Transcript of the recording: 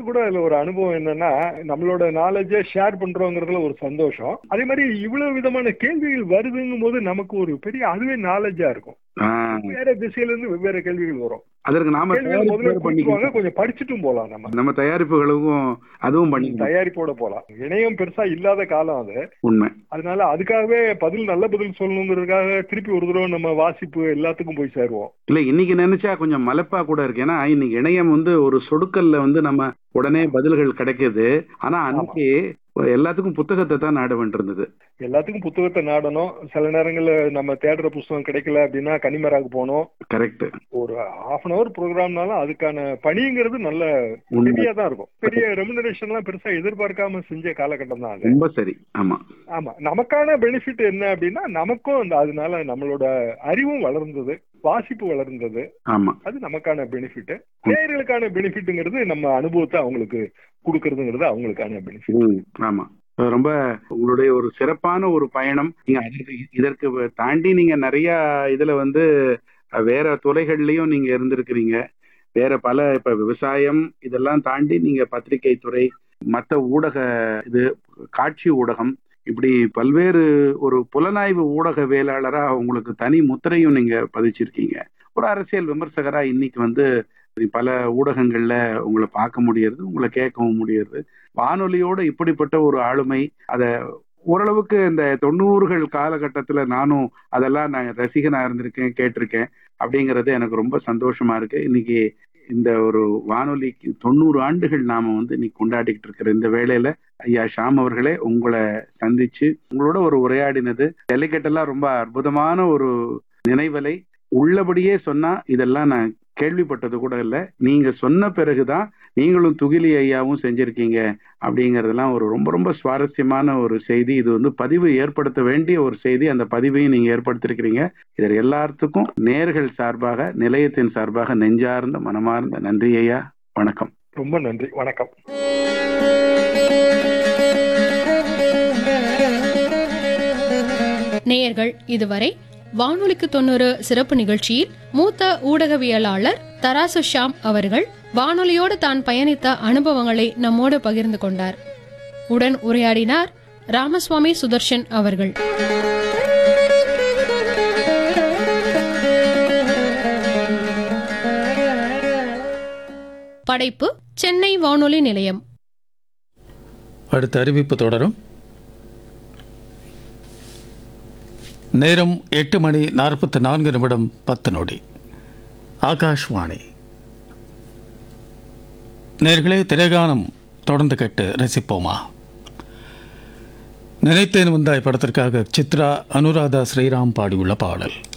கூட அதுல ஒரு அனுபவம் என்னன்னா நம்மளோட நாலேஜை ஷேர் பண்றோங்கிறதுல ஒரு சந்தோஷம் அதே மாதிரி இவ்வளவு விதமான கேள்விகள் வருதுங்கும் போது நமக்கு ஒரு பெரிய அதுவே நாலேஜா இருக்கும் ஆ, வேற திசையில இருந்து வெவ்வேறு கேள்விகள் வரும் அதற்கு நாம கேள்விகள் முதல்ல தயாரிப்பு கொடுத்துருவாங்க பண்ணிக்கலாம் கொஞ்சம் படிச்சுட்டும் போலாம் நம்ம நம்ம தயாரிப்புகளுக்கும் அதுவும் பண்ணிக்கலாம் தயாரிப்போட போலாம் இணையம் பெருசா இல்லாத காலம் அது உண்மை அதனால அதுக்காகவே பதில் நல்ல பதில் சொல்லணுங்கிறதுக்காக திருப்பி ஒரு தடவை நம்ம வாசிப்பு எல்லாத்துக்கும் போய் சேருவோம் இல்ல இன்னைக்கு நினைச்சா கொஞ்சம் மலைப்பா கூட இருக்கு ஏன்னா இன்னைக்கு இணையம் வந்து ஒரு சொடுக்கல்ல வந்து நம்ம உடனே பதில்கள் கிடைக்குது ஆனா அன்னைக்கு எல்லாத்துக்கும் புத்தகத்தை தான் நாட வேண்டியிருந்தது எல்லாத்துக்கும் புத்தகத்தை நாடணும் சில நேரங்கள்ல நம்ம தேடுற புஸ்தகம் கிடைக்கல அப்படின்னா கனிமராக்கு போனோம் கரெக்ட் ஒரு ஹாஃப் அன் அவர் ப்ரோக்ராம்னாலும் அதுக்கான பணிங்கிறது நல்ல உண்மை ஹெவியா தான் இருக்கும் பெரிய ரெமுனரேஷன் எல்லாம் பெருசா எதிர்பார்க்காம செஞ்ச காலகட்டம் தான் அது ரொம்ப சரி ஆமா ஆமா நமக்கான பெனிஃபிட் என்ன அப்படின்னா நமக்கும் அந்த அதனால நம்மளோட அறிவும் வளர்ந்தது வாசிப்பு வளர்ந்தது ஆமா அது நமக்கான பெனிஃபிட் நேயர்களுக்கான பெனிஃபிட்ங்கிறது நம்ம அனுபவத்தை அவங்களுக்கு கொடுக்கறதுங்கிறது அவங்களுக்கான பெனிஃபிட் ம், ஆமா ரொம்ப உங்களுடைய ஒரு சிறப்பான ஒரு பயணம் நீங்க அதற்கு இதற்கு தாண்டி நீங்க நிறைய இதுல வந்து அஹ், வேற துறைகள்லயும் நீங்க இருந்திருக்கிறீங்க வேற பல இப்ப விவசாயம் இதெல்லாம் தாண்டி நீங்க பத்திரிகை துறை மற்ற ஊடக இது காட்சி ஊடகம் இப்படி பல்வேறு ஒரு புலனாய்வு ஊடகவியலாளரா உங்களுக்கு தனி முத்திரையும் நீங்க பதிச்சிருக்கீங்க ஒரு அரசியல் விமர்சகரா இன்னைக்கு வந்து பல ஊடகங்கள்ல உங்களை பார்க்க முடியறது உங்களை கேட்கவும் முடியறது வானொலியோட இப்படிப்பட்ட ஒரு ஆளுமை அத ஓரளவுக்கு இந்த தொண்ணூறுகள் காலகட்டத்துல நானும் அதெல்லாம் நான் ரசிகனா இருந்திருக்கேன் கேட்டிருக்கேன் அப்படிங்கிறது எனக்கு ரொம்ப சந்தோஷமா இருக்கு இன்னைக்கு இந்த ஒரு வானொலிக்கு தொண்ணூறு ஆண்டுகள் நாம வந்து இன்னைக்கு கொண்டாடிக்கிட்டு இருக்கிற இந்த வேளையில ஐயா ஷாம் அவர்களே உங்களை சந்திச்சு உங்களோட ஒரு உரையாடினது டெலிகேட்டெல்லாம் ரொம்ப அற்புதமான ஒரு நினைவலை உள்ளபடியே சொன்னா இதெல்லாம் நான் கேள்விப்பட்டது கூட இல்லை நீங்க சொன்ன பிறகுதான் நீங்களும் துகிலி ஐயாவும் செஞ்சிருக்கீங்க அப்படிங்கறதெல்லாம் ஒரு ரொம்ப ரொம்ப சுவாரஸ்யமான ஒரு செய்தி இது வந்து பதிவு ஏற்படுத்த வேண்டிய ஒரு செய்தி அந்த பதிவையும் நீங்க ஏற்படுத்திருக்கிறீங்க இதில் எல்லாத்துக்கும் நேர்கள் சார்பாக நிலையத்தின் சார்பாக நெஞ்சார்ந்த மனமார்ந்த நன்றி ஐயா வணக்கம் ரொம்ப நன்றி வணக்கம் நேயர்கள் இதுவரை வானொலிக்கு தொண்ணூறு சிறப்பு நிகழ்ச்சியில் மூத்த ஊடகவியலாளர் தராசு ஷாம் அவர்கள் வானொலியோடு தான் பயணித்த அனுபவங்களை நம்மோடு பகிர்ந்து கொண்டார் உடன் உரையாடினார் ராமசுவாமி சுதர்ஷன் அவர்கள் படைப்பு சென்னை வானொலி நிலையம் அடுத்த அறிவிப்பு தொடரும் நேரம் எட்டு மணி நாற்பத்தி நான்கு நிமிடம் பத்து நொடி ஆகாஷ்வாணி நேர்களே திரைகானம் தொடர்ந்து கேட்டு ரசிப்போமா நினைத்தேன் வந்தாய் படத்திற்காக சித்ரா அனுராதா ஸ்ரீராம் பாடியுள்ள பாடல்